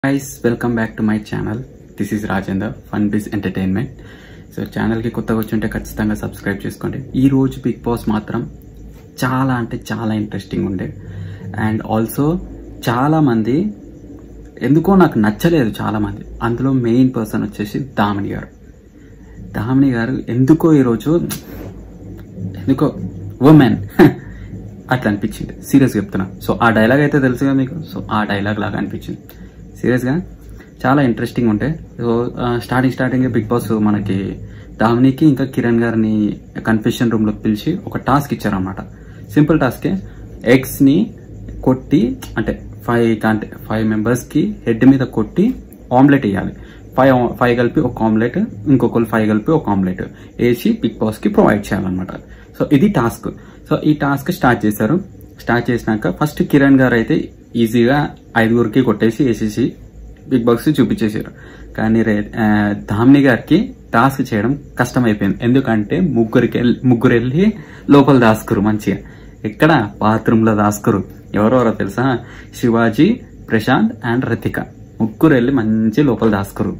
Guys welcome back to my channel this is Rajender Fun Biz Entertainment so ఛానల్కి కొత్తగా వచ్చి ఉంటే ఖచ్చితంగా సబ్స్క్రైబ్ చేసుకోండి ఈ రోజు బిగ్ బాస్ మాత్రం చాలా అంటే చాలా ఇంట్రెస్టింగ్ ఉండే అండ్ ఆల్సో చాలా మంది ఎందుకో నాకు నచ్చలేదు చాలా మంది అందులో మెయిన్ పర్సన్ వచ్చేసి దామిని గారు దామిని గారు ఎందుకో ఈరోజు ఎందుకో ఉమెన్ అట్లా అనిపించింది సీరియస్గా చెప్తున్నా సో ఆ డైలాగ్ అయితే తెలుసుగా మీకు సో ఆ డైలాగ్ లాగా అనిపించింది సీరియస్గా చాలా ఇంట్రెస్టింగ్ ఉంటే so starting starting Bigg Boss మనకి దామినికి ఇంకా కిరణ్ గారిని కన్ఫెషన్ రూమ్లోకి పిలిచి ఒక టాస్క్ ఇచ్చారన్నమాట సింపుల్ టాస్కే ఎగ్స్ని కొట్టి అంటే ఫైవ్ అంటే ఫైవ్ మెంబర్స్కి హెడ్ మీద కొట్టి ఆమ్లెట్ వేయాలి ఫైవ్ ఫైవ్ కలిపి ఒక ఆమ్లెట్ ఇంకొకరు ఫైవ్ కలిపి ఒక ఆమ్లెట్ వేసి బిగ్ బాస్కి ప్రొవైడ్ చేయాలన్నమాట సో ఇది టాస్క్ సో ఈ టాస్క్ స్టార్ట్ చేశారు స్టార్ట్ చేసినాక ఫస్ట్ కిరణ్ గారు అయితే ఈజీగా ఐదుగురికి కొట్టేసి వేసేసి బిగ్ బాక్స్ చూపించేసారు కానీ రే ఆ, ధామ్ని గారికి టాస్క్ చేయడం కష్టమైపోయింది ఎందుకంటే ముగ్గురికి వెళ్ళి ముగ్గురు వెళ్ళి లోపల దాసుకురు మంచిగా ఎక్కడ బాత్రూంలో దాసుకురు ఎవరెవరో తెలుసా శివాజీ ప్రశాంత్ అండ్ రతిక ముగ్గురు వెళ్ళి మంచి లోపల దాసుకురు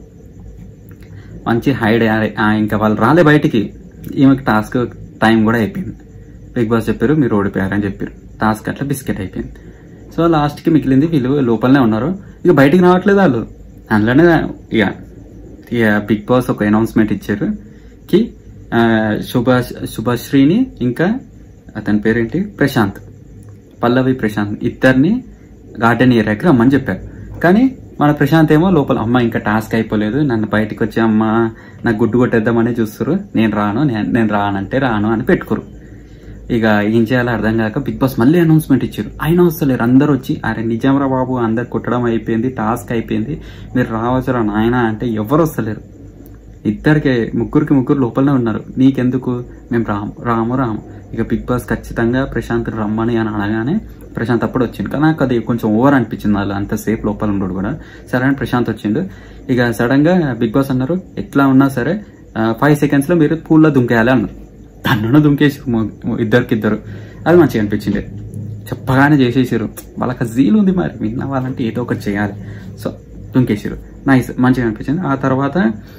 మంచి హైడ్ అయ్యారు. ఆ, ఇంకా వాళ్ళు రాలే బయటికి ఈమెకి టాస్క్ టైం కూడా అయిపోయింది బిగ్ బాస్ చెప్పారు మీరు ఓడిపోయారని చెప్పారు టాస్క్ అట్లా బిస్కెట్ అయిపోయింది సో లాస్ట్కి మిగిలింది వీళ్ళు లోపలనే ఉన్నారు ఇక బయటికి రావట్లేదు వాళ్ళు అందులోనే ఇక ఇక బిగ్ బాస్ ఒక అనౌన్స్మెంట్ ఇచ్చారు కి ఆ, శుభాష్ శుభశ్రీని ఇంకా అతని పేరేంటి ప్రశాంత్ పల్లవి ప్రశాంత్ ఇద్దరిని గార్డెన్ ఏరియాకి రమ్మని చెప్పారు కానీ మన ప్రశాంత్ ఏమో లోపల అమ్మ ఇంకా టాస్క్ అయిపోలేదు నన్ను బయటకు వచ్చి అమ్మ నాకు గుడ్డు కొట్టేద్దామని చూస్తారు నేను రాను నేను నేను రానంటే రాను అని పెట్టుకోరు ఇక ఏం చేయాలో అర్థం కాక బిగ్ బాస్ మళ్ళీ అనౌన్స్మెంట్ ఇచ్చారు అయినా వస్తలేరు అందరు వచ్చి అరే నిజంరా బాబు అందరు కొట్టడం అయిపోయింది టాస్క్ అయిపోయింది మీరు రావచ్చురా నాయన అంటే ఎవరు వస్తలేరు ఇద్దరికి ముగ్గురికి ముగ్గురు లోపలనే ఉన్నారు నీకెందుకు మేము రాము రాము రాము ఇక బిగ్ బాస్ ఖచ్చితంగా ప్రశాంత్ రమ్మని అని అనగానే ప్రశాంత్ అప్పుడు వచ్చింది కానీ నాకు అది కొంచెం ఓవర్ అనిపించింది వాళ్ళు అంతసేపు లోపల ఉండడు కూడా సరే అని ప్రశాంత్ వచ్చిండు ఇక సడన్ గా బిగ్ బాస్ అన్నారు ఎట్లా ఉన్నా సరే ఫైవ్ సెకండ్స్ లో మీరు పూల్లో దుంకేయాలి అన్నారు తన్నున దుంకేసి ఇద్దరికి ఇద్దరు అది మంచిగా అనిపించింది చెప్పగానే చేసేసారు వాళ్ళకి జీలు ఉంది మరి విన్న వాళ్ళంటే ఏదో ఒకటి చేయాలి సో దుంకేసారు నైస్ మంచిగా అనిపించింది ఆ తర్వాత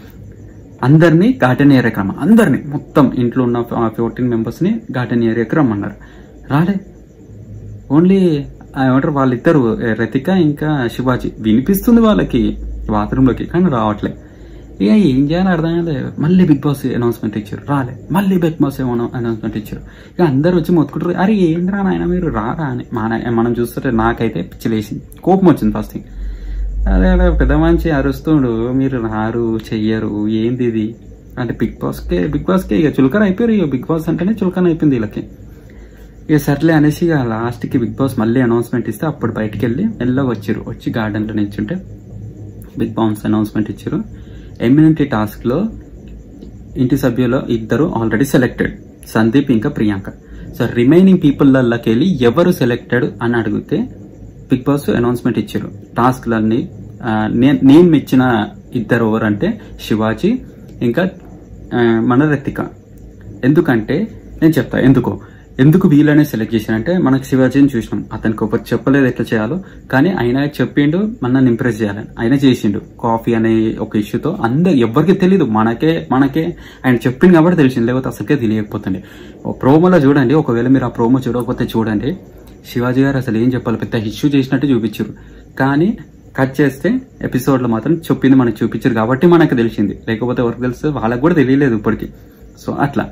అందరినీ గార్డెన్ ఏరియాకి రమ్మ అందరినీ మొత్తం ఇంట్లో ఉన్న ఫోర్టీన్ మెంబర్స్ని గార్డెన్ ఏరియాకి రమ్మన్నారు రాలే ఓన్లీ ఆ ఏమంటారు వాళ్ళిద్దరు ఏ, రతిక ఇంకా శివాజీ వినిపిస్తుంది వాళ్ళకి బాత్రూంలోకి కానీ రావట్లే ఇక ఏం చేయాలో అర్థం కాలేదు మళ్ళీ బిగ్ బాస్ అనౌన్స్మెంట్ ఇచ్చారు రాలే మళ్ళీ బిగ్ బాస్ అనౌన్స్మెంట్ ఇచ్చారు ఇక అందరు వచ్చి మొత్తుకుంటారు అరే ఏంద్రా నాయన మీరు రారా అని మన మనం చూస్తుంటే నాకైతే పిచ్చిలేసింది కోపం వచ్చింది ఫస్ట్ థింగ్ అదే అదే పెద్ద మంచి అరుస్తుండు మీరు రారు చెయ్యరు ఏంది ఇది అంటే బిగ్ బాస్కే బిగ్ బాస్కే ఇక చులకన అయిపోయారు ఇక బిగ్ బాస్ అంటేనే చులకన అయిపోయింది వీళ్ళకి ఇక సర్లే అనేసి ఇక లాస్ట్కి బిగ్ బాస్ మళ్ళీ అనౌన్స్మెంట్ ఇస్తే అప్పుడు బయటికి వెళ్ళి మెల్లగా వచ్చారు వచ్చి గార్డెన్లో నిల్చుంటే బిగ్ బాస్ అనౌన్స్మెంట్ ఇచ్చారు ఎమ్యూనిటీ టాస్క్లో ఇంటి సభ్యులు ఇద్దరు ఆల్రెడీ సెలెక్టెడ్ సందీప్ ఇంకా ప్రియాంక సో రిమైనింగ్ పీపుల్లకి వెళ్ళి ఎవరు సెలెక్టెడ్ అని అడిగితే బిగ్ బాస్ అనౌన్స్మెంట్ ఇచ్చారు టాస్క్లన్నీ ఆ, నేను నేను మెచ్చిన ఇద్దరు ఎవరు అంటే శివాజీ ఇంకా ఆ, మన రతిక ఎందుకంటే నేను చెప్తా ఎందుకో ఎందుకు వీళ్ళనే సెలెక్ట్ చేశానంటే మనకు శివాజీని చూసినాం అతనికి ఒకటి చెప్పలేదు ఎట్లా చేయాలో కానీ ఆయన చెప్పిండు మనల్ని ఇంప్రెస్ చేయాలని ఆయన చేసిండు కాఫీ అనే ఒక ఇష్యూతో అందరు ఎవరికి తెలియదు మనకే మనకే ఆయన చెప్పింది కాబట్టి తెలిసింది లేకపోతే అసలుకే తెలియకపోతుంది ప్రోమోలో చూడండి ఒకవేళ మీరు ఆ ప్రోమో చూడకపోతే చూడండి శివాజీ గారు అసలు ఏం చెప్పాలి పెద్ద ఇష్యూ చేసినట్టు చూపించారు కానీ కట్ చేస్తే ఎపిసోడ్లో మాత్రం చెప్పింది మనకు చూపించారు కాబట్టి మనకు తెలిసింది లేకపోతే ఎవరికి తెలుసు వాళ్ళకి కూడా తెలియలేదు ఇప్పటికి సో అట్లా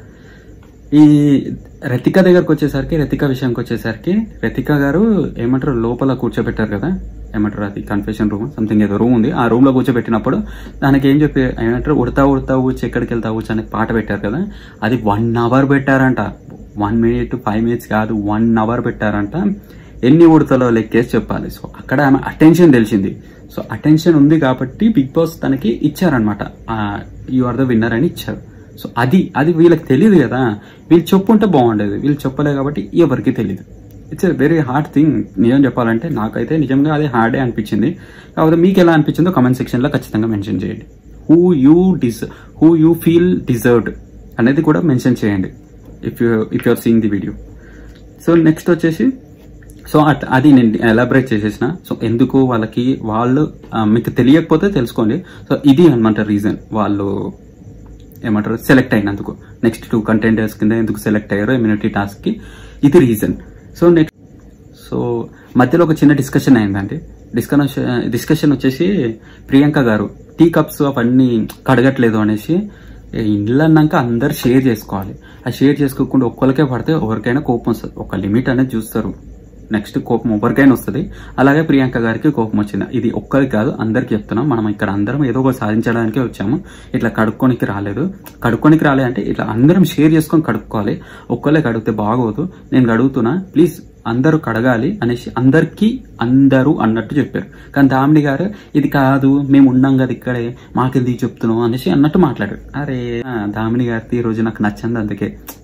ఈ రతిక దగ్గరకు వచ్చేసరికి రతిక విషయానికి వచ్చేసరికి రతిక గారు ఏమంటారు లోపల కూర్చోబెట్టారు కదా ఏమంటారు అది కన్ఫెషన్ రూమ్ సంథింగ్ ఏదో రూమ్ ఉంది ఆ రూమ్ లో కూర్చోబెట్టినప్పుడు దానికి ఏం చెప్పి ఏమంటారు ఉడతా ఉడతా ఊచి ఎక్కడికి వెళ్తా ఊచి అనే పాట పెట్టారు కదా అది వన్ అవర్ పెట్టారంట వన్ మినిట్ ఫైవ్ మినిట్స్ కాదు వన్ అవర్ పెట్టారంట ఎన్ని ఉడతలో లెక్కేసి చెప్పాలి సో అక్కడ ఆమె అటెన్షన్ తెలిసింది సో అటెన్షన్ ఉంది కాబట్టి బిగ్ బాస్ తనకి ఇచ్చారనమాట యు ఆర్ ద విన్నర్ అని ఇచ్చారు సో అది అది వీళ్ళకి తెలియదు కదా వీళ్ళు చెప్పుంటే బాగుండేది వీళ్ళు చెప్పలే కాబట్టి ఎవరికి తెలియదు it's a very hard thing నిజం చెప్పాలంటే నాకైతే నిజంగా అది హార్డే అనిపించింది కాకపోతే మీకు ఎలా అనిపించిందో కమెంట్ సెక్షన్లో ఖచ్చితంగా మెన్షన్ చేయండి who you dis who you feel deserved అనేది కూడా మెన్షన్ చేయండి if you if you are seeing the video so next వచ్చేసి సో అట్ అది నేను ఎలాబరేట్ చేసేసిన సో ఎందుకు వాళ్ళకి వాళ్ళు ఆ, మీకు తెలియకపోతే తెలుసుకోండి సో ఇది అనమాట రీజన్ వాళ్ళు ఏమంటారు సెలెక్ట్ అయినందుకు నెక్స్ట్ టూ కంటెంటర్స్ కింద ఎందుకు సెలెక్ట్ అయ్యారో ఇమ్యూనిటీ టాస్క్ కి ఇది రీజన్ సో నెక్స్ట్ సో మధ్యలో ఒక చిన్న డిస్కషన్ అయిందండి డిస్కషన్ డిస్కషన్ వచ్చేసి ప్రియాంక గారు టీ కప్స్ అవన్నీ కడగట్లేదు అనేసి ఏ ఇండ్లు అన్నాక అందరు షేర్ చేసుకోవాలి ఆ షేర్ చేసుకోకుండా ఒక్కరికే పడితే ఎవరికైనా కోపం వస్తుంది ఒక లిమిట్ అనేది చూస్తారు నెక్స్ట్ కోపం ఎవరికైనా వస్తుంది అలాగే ప్రియాంక గారికి కోపం వచ్చింది ఇది ఒక్కరికి కాదు అందరికి చెప్తున్నాం మనం ఇక్కడ అందరం ఏదో ఒకటి సాధించడానికే వచ్చాము ఇట్లా కడుక్కోనికి రాలేదు కడుక్కోనికి రాలేదు అంటే ఇట్లా అందరం షేర్ చేసుకొని కడుక్కోవాలి ఒక్కలే కడిగితే బాగోదు నేను కడుగుతున్నా ప్లీజ్ అందరూ కడగాలి అనేసి అందరికీ అందరూ అన్నట్టు చెప్పారు కానీ దామిడి గారు ఇది కాదు మేము ఉన్నాం కదా ఇక్కడే మాకెందుకు చెప్తున్నాం అనేసి అన్నట్టు మాట్లాడారు అరే ఆ, దామిని గారిది ఈ రోజు నాకు నచ్చింది అందుకే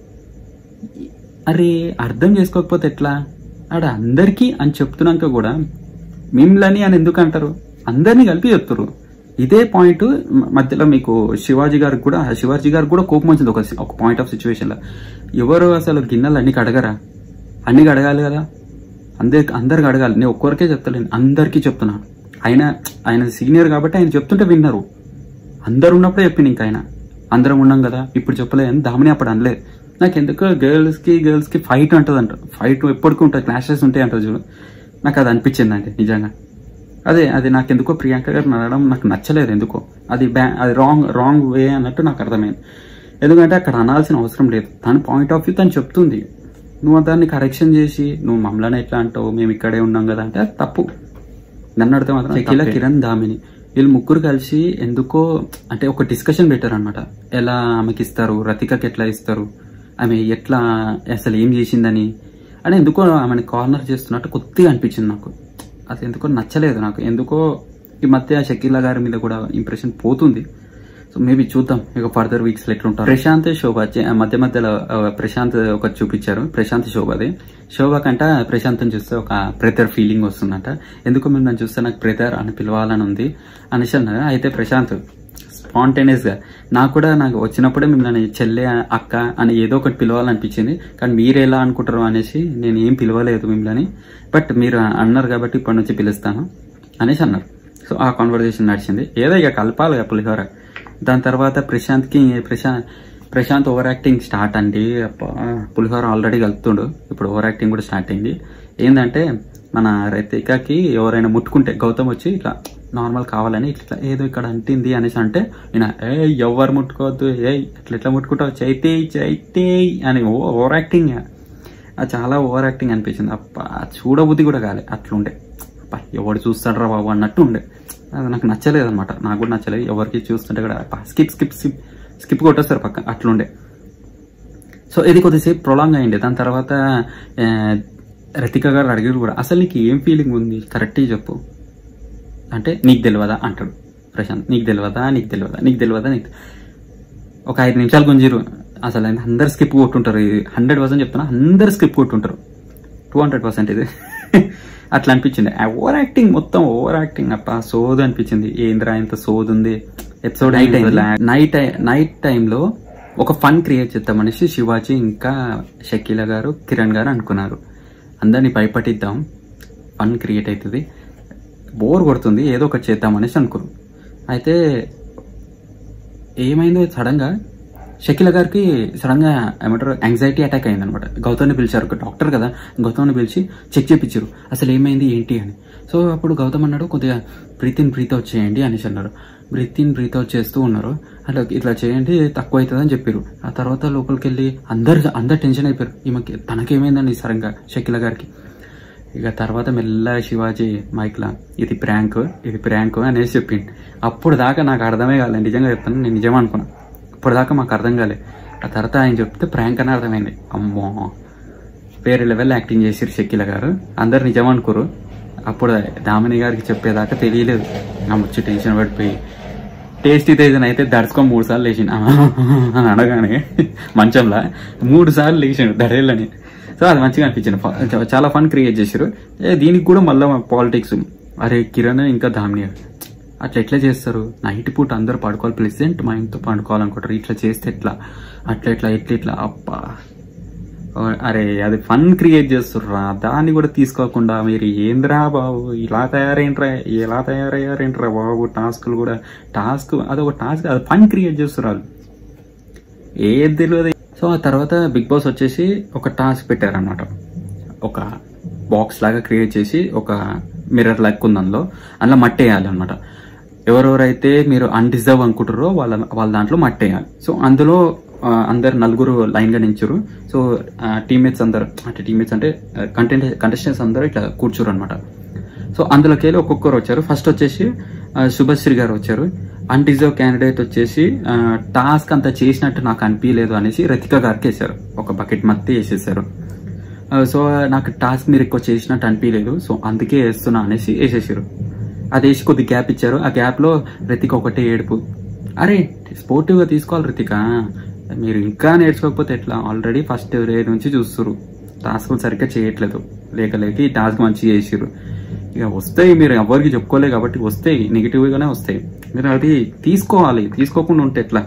అరే అర్థం చేసుకోకపోతే ఎట్లా ఆడ అందరికీ అని చెప్తున్నాక కూడా మిమ్మల్ని అని ఎందుకు అంటారు అందరినీ కలిపి చెప్తారు ఇదే పాయింట్ మ- మధ్యలో మీకు శివాజీ గారికి కూడా శివాజీ గారికి కూడా కోపం వచ్చింది ఒక ఒక పాయింట్ ఆఫ్ సిచ్యువేషన్ లో ఎవరు అసలు గిన్నెలు అన్ని కడగరా అన్ని కడగాలి కదా అందరికి అందరికి అడగాలి నేను ఒక్కరికే చెప్తలేను అందరికీ చెప్తున్నాను ఆయన ఆయన సీనియర్ కాబట్టి ఆయన చెప్తుంటే విన్నారు అందరు ఉన్నప్పుడే చెప్పింది ఇంకా ఆయన అందరం ఉన్నాం కదా ఇప్పుడు చెప్పలేదు దామిని అప్పుడు అనలే నాకు ఎందుకో గర్ల్స్ కి గర్ల్స్ కి ఫైట్ ఉంటుంది అంట ఫైట్ ఎప్పటికీ ఉంటుంది క్లాషెస్ ఉంటాయి అంటారు చూడు నాకు అది అనిపించింది అండి నిజంగా అదే అది నాకు ఎందుకో ప్రియాంక గారు నడడం నాకు నచ్చలేదు ఎందుకో అది బ్యా అది రాంగ్ రాంగ్ వే అన్నట్టు నాకు అర్థమైంది ఎందుకంటే అక్కడ అనాల్సిన అవసరం లేదు తన పాయింట్ ఆఫ్ వ్యూ తను చెప్తుంది నువ్వు దాన్ని కరెక్షన్ చేసి నువ్వు మమ్మల్ని ఎట్లా అంటావు మేము ఇక్కడే ఉన్నాం కదా అంటే అది తప్పు నన్ను అడితే మాత్రం షకీల కిరణ్ దామిని వీళ్ళు ముగ్గురు కలిసి ఎందుకో అంటే ఒక డిస్కషన్ పెట్టారు అనమాట ఎలా ఆమెకి ఇస్తారు రతికకి ఎట్లా ఇస్తారు ఆమె ఎట్లా అసలు ఏం చేసిందని అని ఎందుకో ఆమెను కార్నర్ చేస్తున్నట్టు కొద్దిగా అనిపించింది నాకు అది ఎందుకో నచ్చలేదు నాకు ఎందుకో ఈ మధ్య షకీలా గారి మీద కూడా ఇంప్రెషన్ పోతుంది సో మేబీ చూద్దాం ఇక ఫర్దర్ వీక్స్ లో ఎట్లుంటారు ప్రశాంత్ శోభ చే- మధ్య మధ్యలో ఆ, ప్రశాంత్ ఒక చూపించారు ప్రశాంత్ శోభది శోభ కంట ప్రశాంత్ని చూస్తే ఒక బ్రదర్ ఫీలింగ్ వస్తుందంట ఎందుకు మేము నన్ను చూస్తే నాకు బ్రదర్ అని పిలవాలని ఉంది అనేసి అన్నారు అయితే ప్రశాంత్ స్పాంటేనియస్ గా నాకు కూడా నాకు వచ్చినప్పుడే మిమ్మల్ని చెల్లె అక్క అని ఏదో ఒకటి పిలవాలనిపించింది కానీ మీరు ఎలా అనుకుంటారు అనేసి నేను ఏం పిలవలేదు మిమ్మల్ని బట్ మీరు అన్నారు కాబట్టి ఇప్పటి నుంచి పిలుస్తాను అనేసి అన్నారు సో ఆ కాన్వర్జేషన్ నడిచింది ఏదో ఇక కలపాలి ఇక పులిహోర దాని తర్వాత ప్రశాంత్కి Prashanth Prashanth over acting start అండి అబ్బా, పులిహోర ఆల్రెడీ కలుపుతుండు ఇప్పుడు ఓవర్ యాక్టింగ్ కూడా స్టార్ట్ అయింది ఏంటంటే మన రైతికకి ఎవరైనా ముట్టుకుంటే గౌతమ్ వచ్చి ఇట్లా నార్మల్ కావాలని ఇట్లా ఏదో ఇక్కడ అంటింది అనేసి అంటే నేను ఏ ఎవరు ముట్టుకోవద్దు ఏ ఇట్లా ఎట్లా ముట్టుకుంటావు చైతే చైతే అని ఓ ఓవర్ యాక్టింగ్ అది చాలా ఓవర్ యాక్టింగ్ అనిపించింది అప్ప చూడబుద్ధి కూడా కాలే అట్లుండే అప్ప ఎవడు చూస్తాడరా బాబు అన్నట్టు ఉండే అది నాకు నచ్చలేదు అనమాట నాకు కూడా నచ్చలేదు ఎవరికి చూస్తుంటే కూడా స్కిప్ స్కిప్ స్కిప్ స్కిప్ కొట్టేస్తారు పక్క అట్లుండే సో ఇది కొద్దిసేపు ప్రొలాంగ్ అయింది దాని తర్వాత ఆ, రతిక గారు అడిగారు కూడా అసలు నీకు ఏం ఫీలింగ్ ఉంది కరెక్ట్గా చెప్పు అంటే నీకు తెలియదా అంటాడు ప్రశాంత్ నీకు తెలియదా నీకు తెలియదా నీకు తెలియదా నీకు ఒక ఐదు నిమిషాలు గుంజిరు అసలు ఆయన అందరు స్కిప్ కొట్టుంటారు ఇది హండ్రెడ్ పర్సెంట్ చెప్తున్నా అందరు స్కిప్ కొట్టుంటారు టూ హండ్రెడ్ పర్సెంట్ ఇది అట్లా అనిపించింది ఓవర్ యాక్టింగ్ మొత్తం ఓవర్ యాక్టింగ్ అప్ప సోదు అనిపించింది ఏంద్రా ఇంత సోదు ఉంది ఎపిసోడ్ నైట్ నైట్ నైట్ టైంలో ఒక ఫన్ క్రియేట్ చేద్దామనేసి శివాజీ ఇంకా షకీల గారు కిరణ్ గారు అనుకున్నారు అందరినీ భయపట్టిద్దాం ఫన్ క్రియేట్ అవుతుంది బోర్ కొడుతుంది ఏదో ఒకటి చేద్దామనేసి అనుకున్నాం అయితే ఏమైందో సడన్ గా షకీల గారికి సడన్ గా ఏమంటారు యాంగ్జైటీ అటాక్ అయింది అనమాట గౌతమ్ని పిలిచారు ఒక డాక్టర్ కదా గౌతమ్ని పిలిచి చెక్ చేపించారు అసలు ఏమైంది ఏంటి అని సో అప్పుడు గౌతమ్ అన్నాడు కొద్దిగా బ్రీత్ ఇన్ బ్రీత్ అవుట్ చేయండి అనేసి అన్నారు బ్రీత్ ఇన్ బ్రీత్ అవుట్ చేస్తూ ఉన్నారు అట్లా ఇట్లా చేయండి తక్కువ అవుతుంది అని చెప్పారు ఆ తర్వాత లోపలికి వెళ్ళి అందరు అందరు టెన్షన్ అయిపోయారు ఈమెకి తనకేమైందండి సడన్గా షకీల గారికి ఇక తర్వాత మెల్లగా శివాజీ మైక్లా ఇది ప్రాంక్ ఇది ప్రాంక్ అనేసి చెప్పిండు అప్పుడు దాకా నాకు అర్థమే కాలేదు నిజంగా చెప్తాను నేను నిజం అనుకున్నా అప్పుడు దాకా మాకు అర్థం కాలేదు ఆ తర్వాత ఆయన చెప్తే ప్రాంక్ అని అర్థమైంది అమ్మో వేరే లెవెల్ యాక్టింగ్ చేసిరు షకీల గారు అందరు నిజం అనుకోరు అప్పుడు దామిని గారికి చెప్పేదాకా తెలియలేదు నా ముచ్చి టెన్షన్ పడిపోయి టేస్టీ తేజన్ అయితే దడుచుకొని మూడు సార్లు లేచిండు అని అనగానే మంచంలా మూడు సార్లు లేచిండు దడేళ్ళని సో అది మంచిగా అనిపించింది ఫ- చా- చాలా ఫన్ క్రియేట్ చేశారు ఏ దీనికి కూడా మళ్ళీ పాలిటిక్స్ అరే కిరణ్ ఇంకా దామిని అట్లా ఎట్లా చేస్తారు నైట్ పూట అందరు పడుకోవాలి ప్రెసెంట్ మైండ్తో పండుకోవాలనుకుంటారు ఇట్లా చేస్తే ఎట్లా అట్లా ఇట్లా ఎట్లా ఇట్లా అబ్బా ఓ, అరే అది ఫన్ క్రియేట్ చేస్తుర్రా దాన్ని కూడా తీసుకోకుండా మీరు ఏంద్రా బాబు ఇలా తయారైంట్రా ఇలా తయారయ్యారేంట్రా బాబు టాస్క్లు కూడా టాస్క్ అదొక టాస్క్ అది ఫన్ క్రియేట్ చేస్తున్నారు ఏది తెలియదు సో ఆ తర్వాత బిగ్ బాస్ వచ్చేసి ఒక టాస్క్ పెట్టారనమాట ఒక బాక్స్ లాగా క్రియేట్ చేసి ఒక మిర్రర్ లెక్క ఉంది అందులో అందులో మట్టి వేయాలి అనమాట ఎవరెవరైతే మీరు అన్డిజర్వ్ అనుకుంటారో వాళ్ళ వాళ్ళ దాంట్లో మట్టి వేయాలి సో అందులో ఆ, అందరు నలుగురు లైన్ గా నించురు సో టీమ్మేట్స్ అందరు అంటే టీమ్మేట్స్ అంటే కంటెంట్ కంటెస్టెంట్స్ అందరూ ఇట్లా కూర్చోరు అనమాట సో అందులోకి వెళ్ళి ఒక్కొక్కరు వచ్చారు ఫస్ట్ వచ్చేసి ఆ, శుభశ్రీ గారు వచ్చారు అన్డిజర్వ్ క్యాండిడేట్ వచ్చేసి టాస్క్ అంతా చేసినట్టు నాకు అనిపించలేదు అనేసి రతిక గారికి వేశారు ఒక బకెట్ మత్తి వేసేసారు ఆ, సో నాకు టాస్క్ మీరు ఎక్కువ చేసినట్టు అనిపించలేదు సో అందుకే వేస్తున్నా అనేసి వేసేసారు అది వేసి కొద్ది గ్యాప్ ఇచ్చారు ఆ గ్యాప్ లో రితిక ఒకటే ఏడుపు అరే స్పోర్టివ్ గా తీసుకోవాలి రితిక మీరు ఇంకా నేర్చుకోకపోతే ఎట్లా ఆల్రెడీ ఫస్ట్ రే నుంచి చూస్తున్నారు టాస్క్ సరిగ్గా చేయట్లేదు లేక లేక ఈ టాస్క్ మంచిగా చేసిర్రు ఇక వస్తాయి మీరు ఎవరికి చెప్పుకోలేదు కాబట్టి వస్తాయి నెగిటివ్ గానే వస్తాయి మీరు అది తీసుకోవాలి తీసుకోకుండా ఉంటే ఎట్లా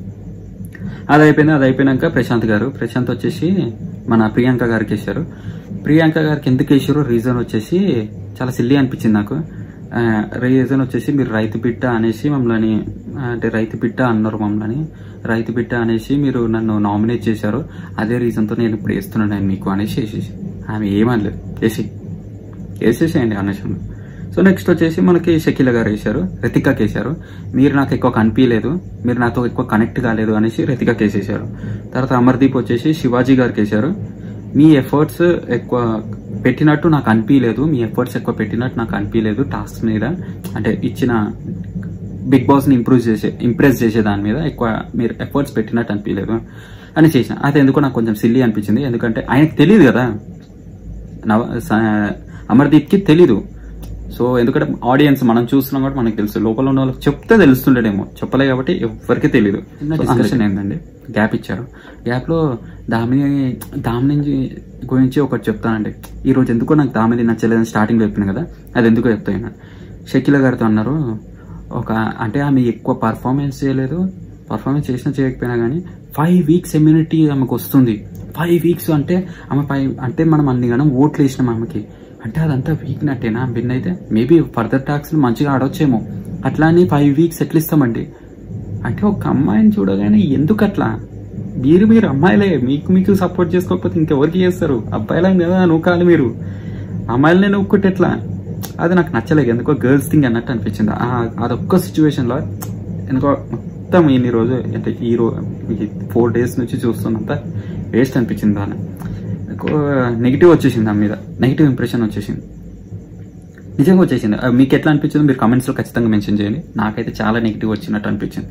అది అయిపోయింది అది అయిపోయినాక ప్రశాంత్ గారు ప్రశాంత్ వచ్చేసి మన ప్రియాంక గారికి వేశారు ప్రియాంక గారికి ఎందుకు వేసారు రీజన్ వచ్చేసి చాలా సిల్లీ అనిపించింది నాకు రీజన్ వచ్చేసి మీరు రైతు బిడ్డ అనేసి మమ్మల్ని అంటే రైతు బిడ్డ అన్నారు మమ్మల్ని రైతు బిడ్డ అనేసి మీరు నన్ను నామినేట్ చేశారు అదే రీజన్తో నేను ఇప్పుడు వేస్తున్నాను నేను మీకు అనేసి వేసేసి ఆమె ఏమనలేదు వేసి వేసేసేయండి అనేసి సో నెక్స్ట్ వచ్చేసి మనకి షకీల గారు వేశారు రతికాకి వేశారు మీరు నాకు ఎక్కువ కనిపించలేదు మీరు నాతో ఎక్కువ కనెక్ట్ కాలేదు అనేసి రతికాకి వేసేసారు తర్వాత అమర్దీప్ వచ్చేసి శివాజీ గారికి వేశారు మీ ఎఫర్ట్స్ ఎక్కువ పెట్టినట్టు నాకు అనిపించలేదు మీ ఎఫర్ట్స్ ఎక్కువ పెట్టినట్టు నాకు అనిపించలేదు టాస్క్ మీద అంటే ఇచ్చిన బిగ్ బాస్ ని ఇంప్రూవ్ చేసే ఇంప్రెస్ చేసే దాని మీద ఎక్కువ మీరు ఎఫర్ట్స్ పెట్టినట్టు అనిపించలేదు అని చేసిన అది ఎందుకో నాకు కొంచెం సిల్లీ అనిపించింది ఎందుకంటే ఆయనకు తెలియదు కదా నవ స- అమర్దీప్కి తెలీదు సో ఎందుకంటే ఆడియన్స్ మనం చూస్తున్నాం కాబట్టి మనకు తెలుసు లోపల ఉన్న వాళ్ళకి చెప్తే తెలుస్తుండేమో చెప్పలే కాబట్టి ఎవరికి తెలియదు డిస్కషన్ ఏంటండి గ్యాప్ ఇచ్చారు గ్యాప్ లో దామిని దామిని గురించి ఒకటి చెప్తానండి ఈ రోజు ఎందుకో నాకు దామిని నచ్చలేదని స్టార్టింగ్ లో చెప్పిన కదా అది ఎందుకో చెప్తాను షకీల గారితో అన్నారు ఒక అంటే ఆమె ఎక్కువ పర్ఫార్మెన్స్ చేయలేదు పర్ఫార్మెన్స్ చేసినా చేయకపోయినా కానీ ఫైవ్ వీక్స్ ఇమ్యూనిటీ ఆమెకు వస్తుంది ఫైవ్ వీక్స్ అంటే ఆమె ఫైవ్ అంటే మనం అన్ని గణం ఓట్లు వేసినాం ఆమెకి అంటే అదంతా వీక్ నట్టేనా విన్ అయితే మేబీ ఫర్దర్ టాక్స్ మంచిగా ఆడొచ్చేమో అట్లా అని ఫైవ్ వీక్స్ ఎట్లా ఇస్తామండి అంటే ఒక అమ్మాయిని చూడగానే ఎందుకు అట్లా మీరు మీరు అమ్మాయిలే మీకు మీకు సపోర్ట్ చేసుకోకపోతే ఇంకెవరికి చేస్తారు అబ్బాయిలని కదా నూకాలి మీరు అమ్మాయిలనే నూక్కుంటే ఎట్లా అది నాకు నచ్చలేదు ఎందుకో గర్ల్స్ థింగ్ అన్నట్టు అనిపించింది ఆ- అదొక్క సిచ్యువేషన్ లో ఎందుకో మొత్తం ఇన్ని రోజు అంటే ఈ రోజు ఫోర్ డేస్ నుంచి చూస్తున్నంత వేస్ట్ అనిపించింది దాన్ని నెగిటివ్ వచ్చేసింది దాని మీద నెగిటివ్ ఇంప్రెషన్ వచ్చేసింది నిజంగా వచ్చేసింది ఆ, మీకు ఎట్లా అనిపించిందో మీరు comments లో ఖచ్చితంగా మెన్షన్ చేయండి నాకైతే చాలా నెగిటివ్ వచ్చినట్టు అనిపించింది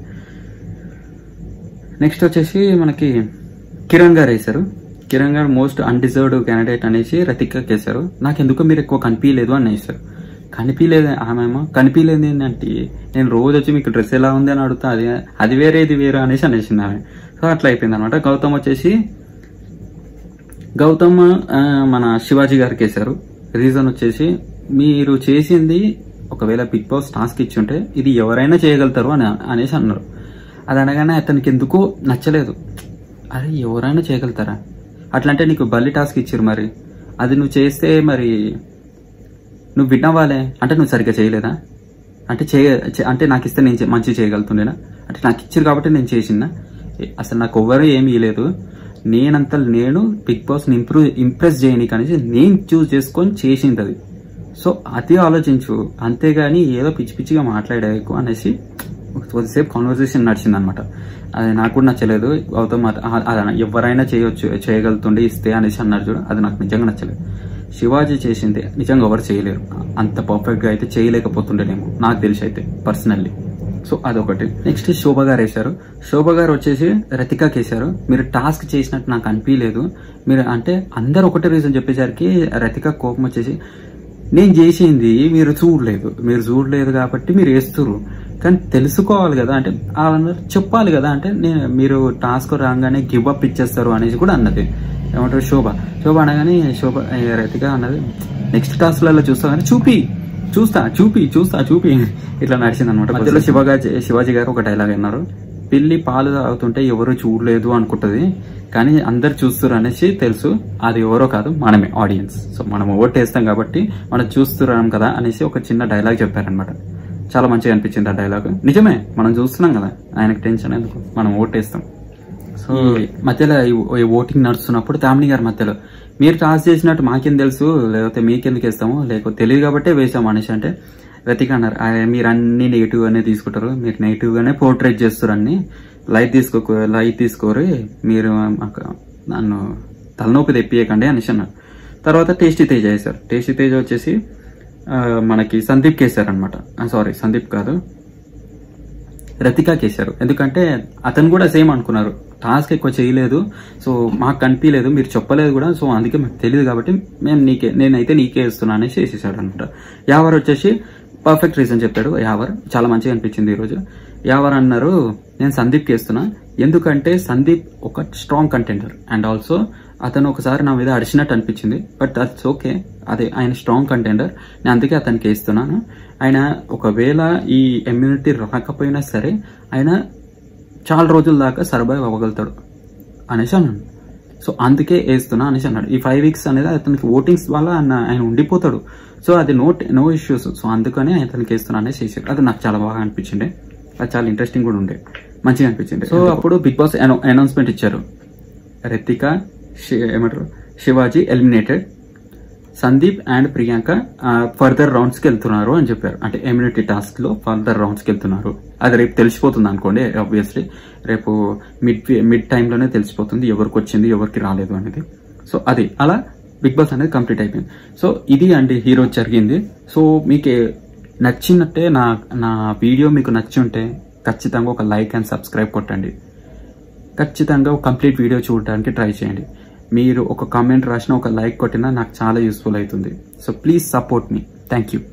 నెక్స్ట్ వచ్చేసి మనకి కిరణ్ గారు వేశారు కిరణ్ గారు మోస్ట్ అన్డిజర్వ్డ్ క్యాండిడేట్ అనేసి రతికకి వేశారు నాకు ఎందుకో మీరు ఎక్కువ కనిపించలేదు అని వేశారు కనిపించలేదు ఆమెమో కనిపించలేదు ఏంటంటే నేను రోజు వచ్చి మీకు డ్రెస్ ఎలా ఉంది అని అడుగుతా అది అది వేరే ఇది వేరే అనేసి అనేసింది ఆమె సో అట్లా అయిపోయింది అనమాట గౌతమ్ వచ్చేసి గౌతమ్ ఆ, మన శివాజీ గారికి వేశారు రీజన్ వచ్చేసి మీరు చేసింది ఒకవేళ బిగ్ బాస్ టాస్క్ ఇచ్చి ఉంటే ఇది ఎవరైనా చేయగలుగుతారు అని అనేసి అన్నారు అది అనగానే అతనికి ఎందుకో నచ్చలేదు అరే ఎవరైనా చేయగలుగుతారా అట్లంటే నీకు బల్లి టాస్క్ ఇచ్చారు మరి అది నువ్వు చేస్తే మరి నువ్వు విన్నవాలే అంటే నువ్వు సరిగ్గా చేయలేదా అంటే చేయ చే- అంటే నాకు ఇస్తే నేను చే- మంచిగా చేయగలుగుతుండేనా అంటే నాకు ఇచ్చారు కాబట్టి నేను చేసిందా ఏ- అసలు నాకు ఎవ్వరూ ఏమీ ఇవ్వలేదు నేనంత నేను బిగ్ బాస్ ఇంప్రూవ్ ఇంప్రెస్ చేయనీకి అనేసి నేను చూస్ చేసుకొని చేసింది అది సో అది ఆలోచించు అంతేగాని ఏదో పిచ్చి పిచ్చిగా మాట్లాడాకు అనేసి కొద్దిసేపు కాన్వర్సేషన్ నడిచింది అనమాట అది నాకు కూడా నచ్చలేదు గౌతమ్ అత- ఆ- అది ఎవరైనా చేయొచ్చు చేయగలుగుతుండే ఇస్తే అనేసి అన్నారు చూడు అది నాకు నిజంగా నచ్చలేదు శివాజీ చేసింది నిజంగా ఎవరు చేయలేరు అంత పర్ఫెక్ట్ గా అయితే చేయలేకపోతుండేనేమో నాకు తెలిసి అయితే పర్సనల్లీ సో అదొకటి నెక్స్ట్ శోభ గారు వేశారు శోభ గారు వచ్చేసి రతికాకి వేశారు మీరు టాస్క్ చేసినట్టు నాకు అనిపించలేదు మీరు అంటే అందరు ఒకటే రీజన్ చెప్పేసరికి రతిక కోపం వచ్చేసి నేను చేసింది మీరు చూడలేదు మీరు చూడలేదు కాబట్టి మీరు వేస్తుర్రు కానీ తెలుసుకోవాలి కదా అంటే వాళ్ళందరూ చెప్పాలి కదా అంటే నేను మీరు టాస్క్ రాగానే గివ్ అప్ ఇచ్చేస్తారు అనేసి కూడా అన్నది ఏమంటారు శోభ శోభ అనగానే శోభ ఏ, రతిక అన్నది నెక్స్ట్ టాస్క్లలో చూస్తా కానీ చూపి చూస్తా చూపి చూస్తా చూపి ఇట్లా నడిచింది అనమాట మధ్యలో శివగా శివాజీ గారు ఒక డైలాగ్ అన్నారు పిల్లి పాలు తాగుతుంటే ఎవరు చూడలేదు అనుకుంటది కానీ అందరు చూస్తున్నారు అనేసి తెలుసు అది ఎవరో కాదు మనమే ఆడియన్స్ సో మనం ఓట్ వేస్తాం కాబట్టి మనం చూస్తున్నాం కదా అనేసి ఒక చిన్న డైలాగ్ చెప్పారనమాట చాలా మంచిగా అనిపించింది ఆ డైలాగ్ నిజమే మనం చూస్తున్నాం కదా ఆయనకు టెన్షన్ ఎందుకు మనం ఓటేస్తాం సో మధ్యలో ఈ- ఈ ఓటింగ్ నడుస్తున్నప్పుడు తామిని గారి మధ్యలో మీరు టాస్ చేసినట్టు మాకేం తెలుసు లేకపోతే మీకెందుకు వేస్తాము లేకపోతే తెలియదు కాబట్టే వేసాము అనేసి అంటే రతిక అన్నారు "ఆ, మీరు అన్ని నెగిటివ్ గానే తీసుకుంటారు మీరు నెగిటివ్ గానే పోర్ట్రేట్ చేస్తారు అన్ని లైట్ తీసుకో లైట్ తీసుకోరు మీరు మాకు నన్ను తలనొప్పి తెప్పియకండి అనేసి అన్నారు తర్వాత టేస్టీ తేజ వేశారు టేస్టీ తేజ వచ్చేసి ఆ, మనకి సందీప్ కేసారనమాట సారీ సందీప్ కాదు రతికాకి వేశారు ఎందుకంటే అతను కూడా సేమ్ అనుకున్నారు టాస్క్ ఎక్కువ చేయలేదు సో మాకు కనిపించలేదు మీరు చెప్పలేదు కూడా సో అందుకే మాకు తెలియదు కాబట్టి మేము నీకే నేనైతే నీకే ఇస్తున్నా అనేసి వేసేసాడు అనమాట యావర్ వచ్చేసి పర్ఫెక్ట్ రీజన్ చెప్పాడు యావర్ చాలా మంచిగా అనిపించింది ఈరోజు యావర్ అన్నారు నేను సందీప్కి వేస్తున్నా ఎందుకంటే సందీప్ ఒక స్ట్రాంగ్ కంటెండర్ అండ్ ఆల్సో అతను ఒకసారి నా మీద అడిచినట్టు అనిపించింది బట్ దట్స్ ఓకే అదే ఆయన స్ట్రాంగ్ కంటెండర్ నేను అందుకే అతనికి వేస్తున్నాను ఆయన ఒకవేళ ఈ ఇమ్యూనిటీ రాకపోయినా సరే ఆయన చాలా రోజుల దాకా సర్వైవ్ అవ్వగలుగుతాడు అనేసి అన్నాను సో అందుకే వేస్తున్నా అనేసి అన్నాడు ఈ ఫైవ్ వీక్స్ అనేది అతనికి ఓటింగ్స్ వల్ల ఆయన ఆయన ఉండిపోతాడు సో అది నో నో ఇష్యూస్ సో అందుకనే అతనికి వేస్తున్నా అనేసి వేసాడు అది నాకు చాలా బాగా అనిపించింది అది చాలా ఇంట్రెస్టింగ్ కూడా ఉండే మంచిగా అనిపించింది సో అప్పుడు బిగ్ బాస్ అనౌన్స్మెంట్ ఇచ్చారు రితిక శి- ఏమంటారు Shivaji eliminated Sandeep and Priyanka further rounds కి వెళ్తున్నారు అని చెప్పారు అంటే ఇమ్యూనిటీ టాస్క్ లో ఫర్దర్ రౌండ్స్ కి వెళ్తున్నారు అది రేపు తెలిసిపోతుంది అనుకోండి ఆబ్వియస్లీ రేపు మిడ్ మిడ్ టైంలోనే తెలిసిపోతుంది ఎవరికి వచ్చింది ఎవరికి రాలేదు అనేది సో అది అలా బిగ్ బాస్ అనేది కంప్లీట్ అయిపోయింది సో ఇది అండి హీరో జరిగింది సో మీకు నచ్చినట్టే నా నా వీడియో మీకు నచ్చి ఉంటే ఖచ్చితంగా ఒక లైక్ అండ్ సబ్స్క్రైబ్ కొట్టండి ఖచ్చితంగా ఒక కంప్లీట్ వీడియో చూడడానికి ట్రై చేయండి మీరు ఒక కామెంట్ రాసిన ఒక లైక్ కొట్టినా నాకు చాలా యూస్ఫుల్ అవుతుంది సో ప్లీజ్ సపోర్ట్ మీ థ్యాంక్ యూ